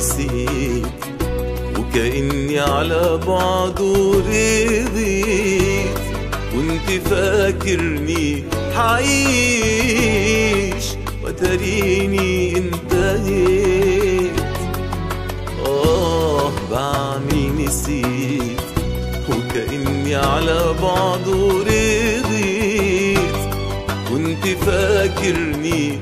نسيت وكأني على بعضه رضيت كنت فاكرني حعيش وتريني انتهيت آه بعمل نسيت وكأني على بعضه رضيت كنت فاكرني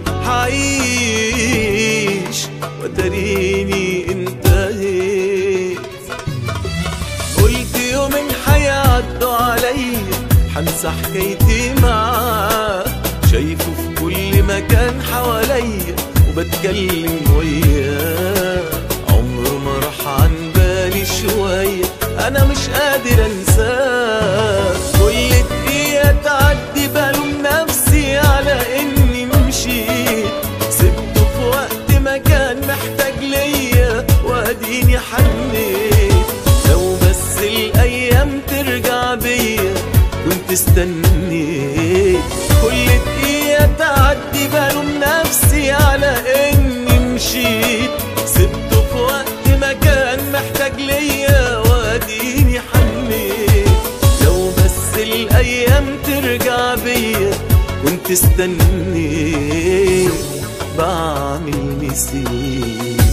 حعيش وتريني انتهيت قلت يومين حيعدوا عليا حنسى حكايتي معاه شايفه في كل مكان حواليا وبتكلم وياه عمره ما راح عن بالي شوية أنا مش قادر أنساه كل دقيقة تعدي بلوم نفسي على إني مشيت سبته في وقت ما كان محتاج ليا وأديني حنيت لو بس الأيام ترجع بيا كنت استنيت كل دقيقة تعدي بلوم نفسي على إني مشيت سبته في وقت ما كان محتاج ليا وأديني حنيت لو بس الأيام ترجع بيا كنت استنيت بعمل نسيت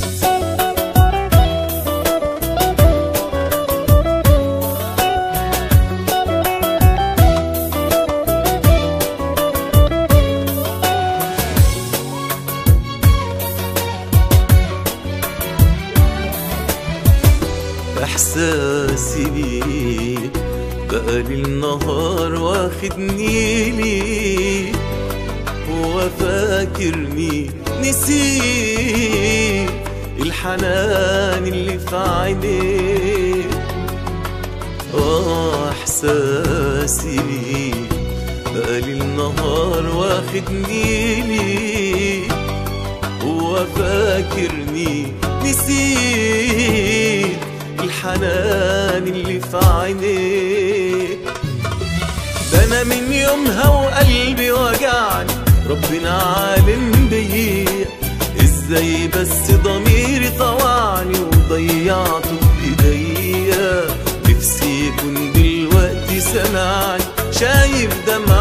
احساسي بيه بقى النهار واخدني ليه هو فاكرني نسيت الحنان اللي في عينيه اه احساسي بيه بقى النهار واخدني ليه هو فاكرني نسيت الحنان اللي في عينيه ده انا من يومها وقلبي وجعني ربنا عالم بيا ازاي بس ضميري طوعني وضيعته بايديا نفسي يكون دلوقتي سمعني شايف دمع